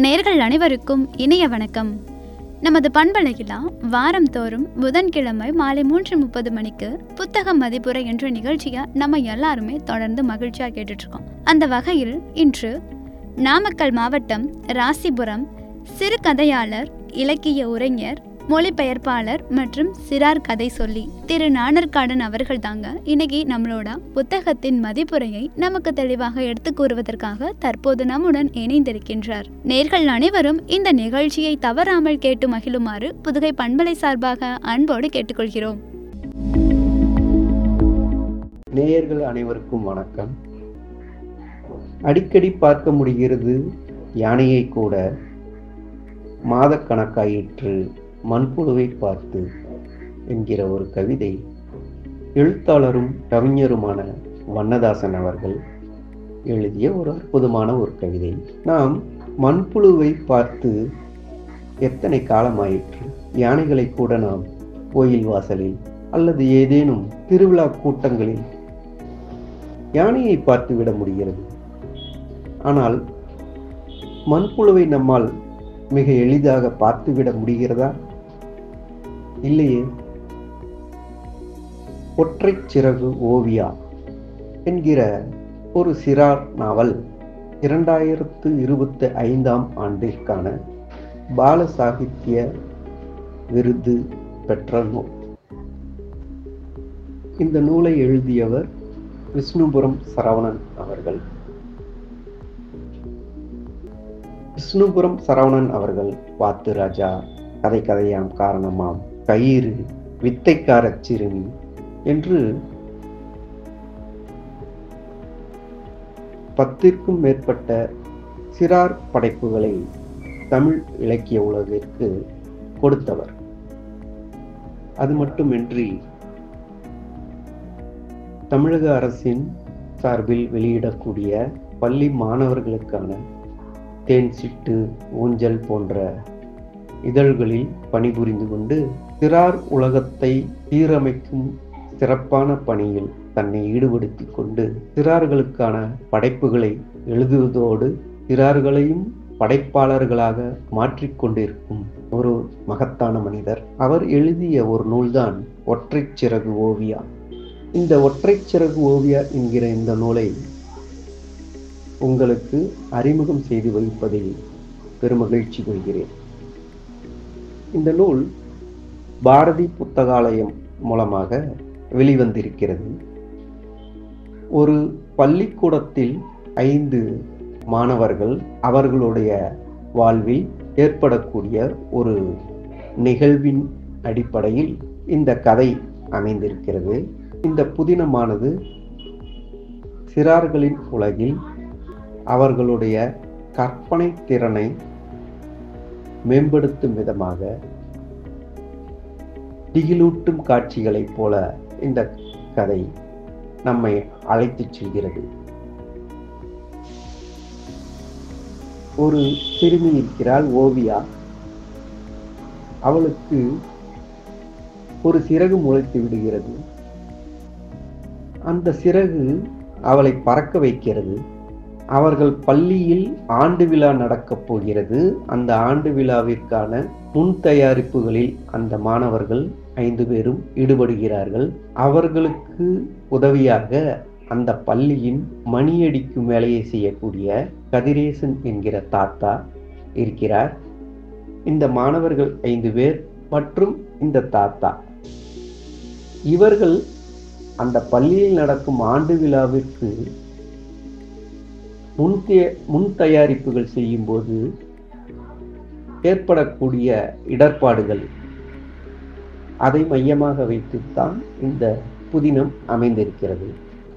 நேர்கள் அனைவருக்கும் இனிய வணக்கம் நமது பண்பலையிலா வாரம் தோறும் புதன்கிழமை மாலை மூன்று முப்பது மணிக்கு புத்தக மதிப்புரை என்ற நிகழ்ச்சியை நம்ம எல்லாருமே தொடர்ந்து மகிழ்ச்சியா கேட்டுட்டு இருக்கோம் அந்த வகையில் இன்று நாமக்கல் மாவட்டம் ராசிபுரம் சிறுகதையாளர் இலக்கிய உரைஞர் மொழிபெயர்ப்பாளர் மற்றும் சிறார் கதை சொல்லி திரு நாணர்காடன் அவர்கள் தாங்க இன்னைக்கு நம்மளோட புத்தகத்தின் மதிப்புரையை நமக்கு தெளிவாக எடுத்து கூறுவதற்காக தற்போது நம்முடன் இணைந்திருக்கின்றார் நேர்கள் அனைவரும் இந்த நிகழ்ச்சியை தவறாமல் கேட்டு மகிழுமாறு புதுகை பண்பலை சார்பாக அன்போடு கேட்டுக்கொள்கிறோம் நேயர்கள் அனைவருக்கும் வணக்கம் அடிக்கடி பார்க்க முடிகிறது யானையை கூட மாதக்கணக்காயிற்று மண்புழுவை பார்த்து என்கிற ஒரு கவிதை எழுத்தாளரும் கவிஞருமான வண்ணதாசன் அவர்கள் எழுதிய ஒரு அற்புதமான ஒரு கவிதை நாம் மண்புழுவை பார்த்து எத்தனை காலமாயிற்று யானைகளை கூட நாம் கோயில் வாசலில் அல்லது ஏதேனும் திருவிழா கூட்டங்களில் யானையை பார்த்து விட முடிகிறது ஆனால் மண்புழுவை நம்மால் மிக எளிதாக பார்த்துவிட முடிகிறதா இல்லையே ஒற்றைச் சிறகு ஓவியா என்கிற ஒரு சிறார் நாவல் இரண்டாயிரத்து இருபத்தி ஐந்தாம் ஆண்டிற்கான பால சாகித்ய விருது பெற்ற நூல் இந்த நூலை எழுதியவர் விஷ்ணுபுரம் சரவணன் அவர்கள் விஷ்ணுபுரம் சரவணன் அவர்கள் வாத்து ராஜா கதை கதையாம் காரணமாம் கயிறு வித்தைக்கார சிறுமி என்று பத்திற்கும் மேற்பட்ட சிறார் படைப்புகளை தமிழ் இலக்கிய உலகிற்கு கொடுத்தவர் அது மட்டுமின்றி தமிழக அரசின் சார்பில் வெளியிடக்கூடிய பள்ளி மாணவர்களுக்கான தேன் சிட்டு ஊஞ்சல் போன்ற இதழ்களில் பணிபுரிந்து கொண்டு சிறார் உலகத்தை சீரமைக்கும் சிறப்பான பணியில் தன்னை ஈடுபடுத்தி கொண்டு சிறார்களுக்கான படைப்புகளை எழுதுவதோடு சிறார்களையும் படைப்பாளர்களாக மாற்றிக்கொண்டிருக்கும் ஒரு மகத்தான மனிதர் அவர் எழுதிய ஒரு நூல்தான் ஒற்றைச் சிறகு ஓவியா இந்த ஒற்றைச் சிறகு ஓவியா என்கிற இந்த நூலை உங்களுக்கு அறிமுகம் செய்து வைப்பதில் பெருமகிழ்ச்சி கொள்கிறேன் இந்த நூல் பாரதி புத்தகாலயம் மூலமாக வெளிவந்திருக்கிறது ஒரு பள்ளிக்கூடத்தில் ஐந்து மாணவர்கள் அவர்களுடைய வாழ்வில் ஏற்படக்கூடிய ஒரு நிகழ்வின் அடிப்படையில் இந்த கதை அமைந்திருக்கிறது இந்த புதினமானது சிறார்களின் உலகில் அவர்களுடைய கற்பனை திறனை மேம்படுத்தும் விதமாக திகிலூட்டும் காட்சிகளைப் போல இந்த கதை நம்மை அழைத்துச் செல்கிறது ஒரு சிறுமி இருக்கிறாள் ஓவியா அவளுக்கு ஒரு சிறகு முளைத்து விடுகிறது அந்த சிறகு அவளை பறக்க வைக்கிறது அவர்கள் பள்ளியில் ஆண்டு விழா நடக்கப் போகிறது அந்த ஆண்டு விழாவிற்கான முன் தயாரிப்புகளில் அந்த மாணவர்கள் ஐந்து பேரும் ஈடுபடுகிறார்கள் அவர்களுக்கு உதவியாக அந்த பள்ளியின் மணியடிக்கும் வேலையை செய்யக்கூடிய கதிரேசன் என்கிற தாத்தா இருக்கிறார் இந்த மாணவர்கள் ஐந்து பேர் மற்றும் இந்த தாத்தா இவர்கள் அந்த பள்ளியில் நடக்கும் ஆண்டு விழாவிற்கு முன் முன் தயாரிப்புகள் செய்யும்போது ஏற்படக்கூடிய இடர்பாடுகள் அதை மையமாக வைத்துத்தான் இந்த புதினம் அமைந்திருக்கிறது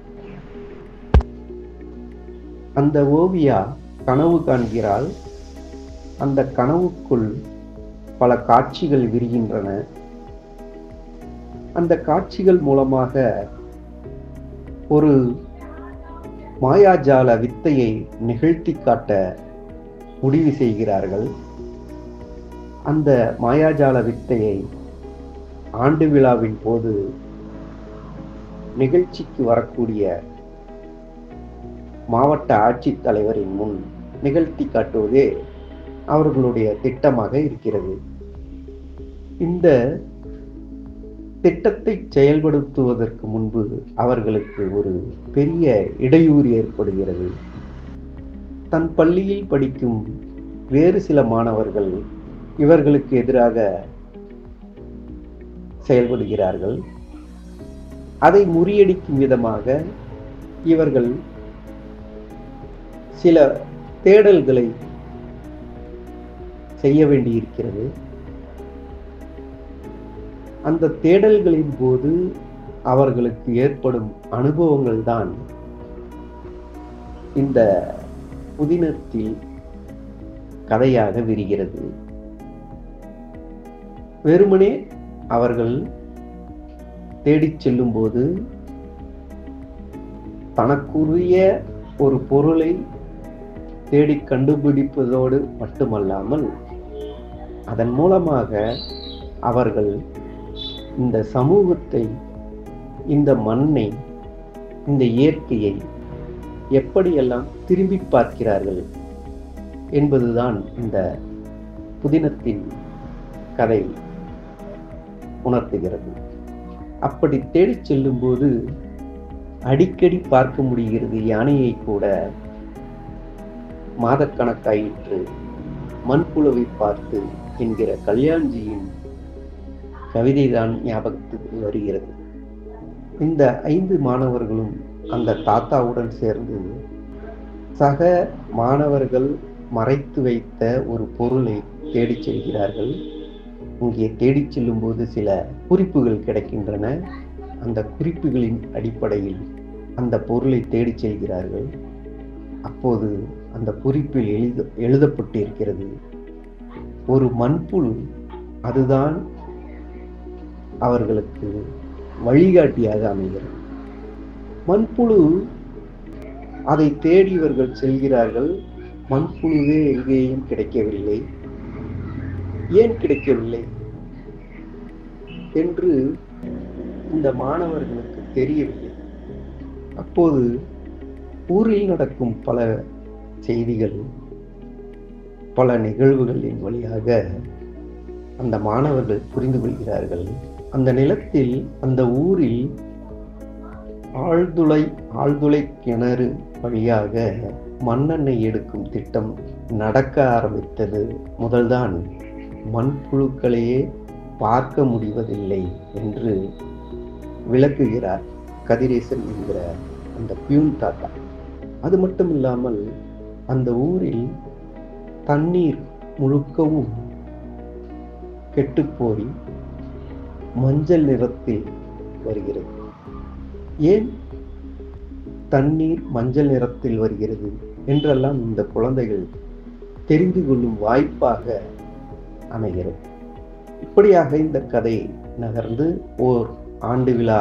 அந்த ஓவியா கனவு காண்கிறாள் அந்த கனவுக்குள் பல காட்சிகள் விரிகின்றன அந்த காட்சிகள் மூலமாக ஒரு மாயாஜால வித்தையை நிகழ்த்தி காட்ட முடிவு செய்கிறார்கள் அந்த மாயாஜால வித்தையை ஆண்டு விழாவின் போது நிகழ்ச்சிக்கு வரக்கூடிய மாவட்ட ஆட்சித்தலைவரின் முன் நிகழ்த்தி காட்டுவதே அவர்களுடைய திட்டமாக இருக்கிறது இந்த திட்டத்தை செயல்படுத்துவதற்கு முன்பு அவர்களுக்கு ஒரு பெரிய இடையூறு ஏற்படுகிறது தன் பள்ளியில் படிக்கும் வேறு சில மாணவர்கள் இவர்களுக்கு எதிராக செயல்படுகிறார்கள் அதை முறியடிக்கும் விதமாக இவர்கள் சில தேடல்களை செய்ய வேண்டியிருக்கிறது அந்த தேடல்களின் போது அவர்களுக்கு ஏற்படும் அனுபவங்கள் தான் இந்த புதினத்தில் கதையாக விரிகிறது வெறுமனே அவர்கள் தேடிச் செல்லும்போது தனக்குரிய ஒரு பொருளை தேடி கண்டுபிடிப்பதோடு மட்டுமல்லாமல் அதன் மூலமாக அவர்கள் இந்த சமூகத்தை இந்த மண்ணை இந்த இயற்கையை எப்படியெல்லாம் திரும்பி பார்க்கிறார்கள் என்பதுதான் இந்த புதினத்தின் கதை உணர்த்துகிறது அப்படி தேடிச் செல்லும்போது அடிக்கடி பார்க்க முடிகிறது யானையை கூட மாதக்கணக்காயிற்று மண்புழுவை பார்த்து என்கிற கல்யாண்ஜியின் கவிதை தான் ஞாபகத்துக்கு வருகிறது இந்த ஐந்து மாணவர்களும் அந்த தாத்தாவுடன் சேர்ந்து சக மாணவர்கள் மறைத்து வைத்த ஒரு பொருளை தேடிச் செல்கிறார்கள் இங்கே தேடிச் செல்லும்போது சில குறிப்புகள் கிடைக்கின்றன அந்த குறிப்புகளின் அடிப்படையில் அந்த பொருளை தேடிச் செல்கிறார்கள் அப்போது அந்த குறிப்பில் எழுத எழுதப்பட்டிருக்கிறது ஒரு மண்புழு அதுதான் அவர்களுக்கு வழிகாட்டியாக அமைகிறது மண்புழு அதை தேடி இவர்கள் செல்கிறார்கள் மண்புழுவே எங்கேயும் கிடைக்கவில்லை ஏன் கிடைக்கவில்லை என்று இந்த மாணவர்களுக்கு தெரியவில்லை அப்போது ஊரில் நடக்கும் பல செய்திகள் பல நிகழ்வுகளின் வழியாக அந்த மாணவர்கள் புரிந்து கொள்கிறார்கள் அந்த நிலத்தில் அந்த ஊரில் ஆழ்துளை ஆழ்துளை கிணறு வழியாக மண்ணெண்ணெய் எடுக்கும் திட்டம் நடக்க ஆரம்பித்தது முதல்தான் மண்புழுக்களையே பார்க்க முடிவதில்லை என்று விளக்குகிறார் கதிரேசன் என்கிற அந்த பியூன் தாத்தா அது மட்டும் இல்லாமல் அந்த ஊரில் தண்ணீர் முழுக்கவும் கெட்டுப்போய் மஞ்சள் நிறத்தில் வருகிறது ஏன் தண்ணீர் மஞ்சள் நிறத்தில் வருகிறது என்றெல்லாம் இந்த குழந்தைகள் தெரிந்து கொள்ளும் வாய்ப்பாக அமைகிறது இப்படியாக இந்த கதை நகர்ந்து ஓர் ஆண்டு விழா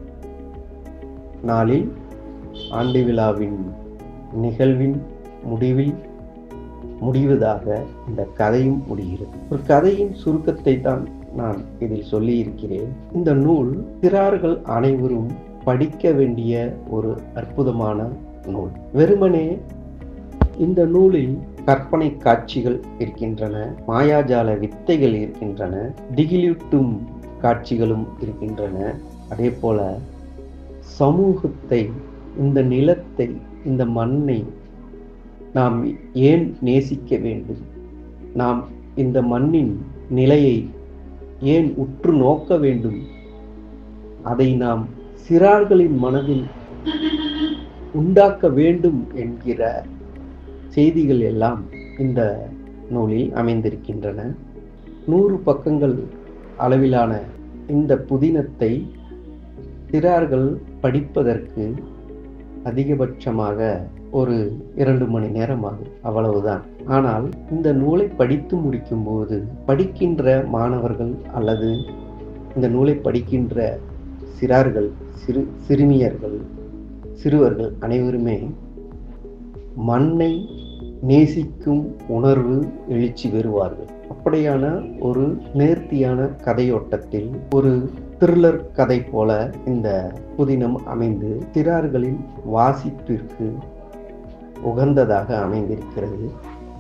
நாளில் ஆண்டு விழாவின் நிகழ்வின் முடிவில் முடிவதாக இந்த கதையும் முடிகிறது ஒரு கதையின் சுருக்கத்தை தான் நான் இதில் சொல்லி இருக்கிறேன் இந்த நூல் சிறார்கள் அனைவரும் படிக்க வேண்டிய ஒரு அற்புதமான நூல் வெறுமனே இந்த நூலில் கற்பனை காட்சிகள் இருக்கின்றன மாயாஜால வித்தைகள் இருக்கின்றன திகிலூட்டும் காட்சிகளும் இருக்கின்றன அதே போல சமூகத்தை இந்த நிலத்தை இந்த மண்ணை நாம் ஏன் நேசிக்க வேண்டும் நாம் இந்த மண்ணின் நிலையை ஏன் உற்று நோக்க வேண்டும் அதை நாம் சிறார்களின் மனதில் உண்டாக்க வேண்டும் என்கிற செய்திகள் எல்லாம் இந்த நூலில் அமைந்திருக்கின்றன நூறு பக்கங்கள் அளவிலான இந்த புதினத்தை சிறார்கள் படிப்பதற்கு அதிகபட்சமாக ஒரு இரண்டு மணி நேரம் ஆகும் அவ்வளவுதான் ஆனால் இந்த நூலை படித்து முடிக்கும்போது படிக்கின்ற மாணவர்கள் அல்லது இந்த நூலை படிக்கின்ற சிறார்கள் சிறு சிறுமியர்கள் சிறுவர்கள் அனைவருமே மண்ணை நேசிக்கும் உணர்வு எழுச்சி பெறுவார்கள் அப்படியான ஒரு நேர்த்தியான கதையோட்டத்தில் ஒரு த்ரில்லர் கதை போல இந்த புதினம் அமைந்து சிறார்களின் வாசிப்பிற்கு உகந்ததாக அமைந்திருக்கிறது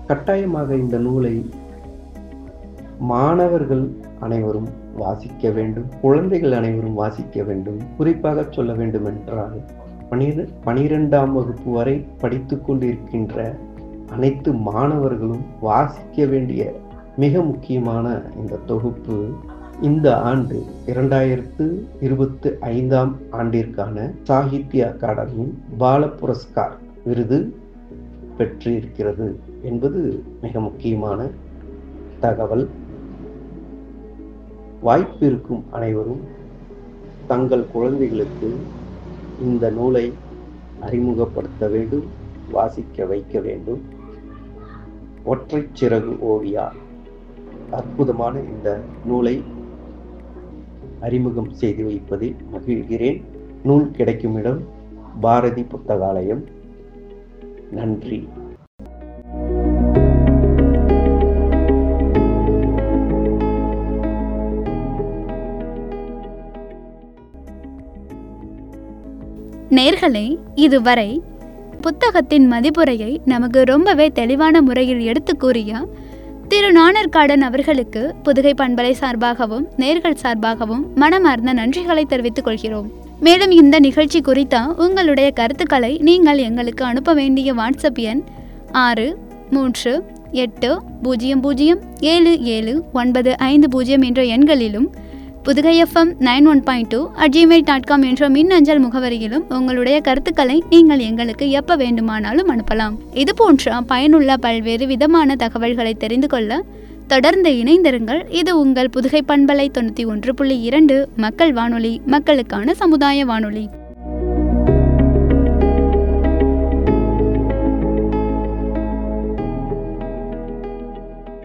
கட்டாயமாக இந்த நூலை மாணவர்கள் அனைவரும் வாசிக்க வேண்டும் குழந்தைகள் அனைவரும் வாசிக்க வேண்டும் குறிப்பாக சொல்ல வேண்டும் என்றால் பனிர பனிரெண்டாம் வகுப்பு வரை படித்து கொண்டிருக்கின்ற அனைத்து மாணவர்களும் வாசிக்க வேண்டிய மிக முக்கியமான இந்த தொகுப்பு இந்த ஆண்டு இரண்டாயிரத்து இருபத்தி ஐந்தாம் ஆண்டிற்கான சாகித்ய அகாடமி பால புரஸ்கார் விருது பெற்று இருக்கிறது என்பது மிக முக்கியமான தகவல் வாய்ப்பு இருக்கும் அனைவரும் தங்கள் குழந்தைகளுக்கு இந்த நூலை அறிமுகப்படுத்த வேண்டும் வாசிக்க வைக்க வேண்டும் ஒற்றைச் சிறகு ஓவியா அற்புதமான இந்த நூலை அறிமுகம் செய்து வைப்பதில் மகிழ்கிறேன் நூல் கிடைக்கும் இடம் பாரதி புத்தகாலயம் நன்றி நேர்களே இதுவரை புத்தகத்தின் மதிப்புரையை நமக்கு ரொம்பவே தெளிவான முறையில் எடுத்து கூறிய திரு நாணர்காடன் அவர்களுக்கு புதுகை பண்பலை சார்பாகவும் நேர்கள் சார்பாகவும் மனமார்ந்த நன்றிகளை தெரிவித்துக் கொள்கிறோம் மேலும் இந்த நிகழ்ச்சி குறித்த உங்களுடைய கருத்துக்களை நீங்கள் எங்களுக்கு அனுப்ப வேண்டிய வாட்ஸ்அப் எண் ஆறு மூன்று எட்டு பூஜ்ஜியம் பூஜ்ஜியம் ஏழு ஏழு ஒன்பது ஐந்து பூஜ்ஜியம் என்ற எண்களிலும் Pudugai FM nine one point two at Gmail dot com என்ற மின்னஞ்சல் முகவரியிலும் உங்களுடைய கருத்துக்களை நீங்கள் எங்களுக்கு எப்போ வேண்டுமானாலும் அனுப்பலாம் இது போன்ற பயனுள்ள பல்வேறு விதமான தகவல்களை தெரிந்து கொள்ள தொடர்ந்து இணைந்திருங்கள் இது உங்கள் புதுகை பண்பலை தொண்ணூற்றி ஒன்று புள்ளி இரண்டு மக்கள் வானொலி மக்களுக்கான சமுதாய வானொலி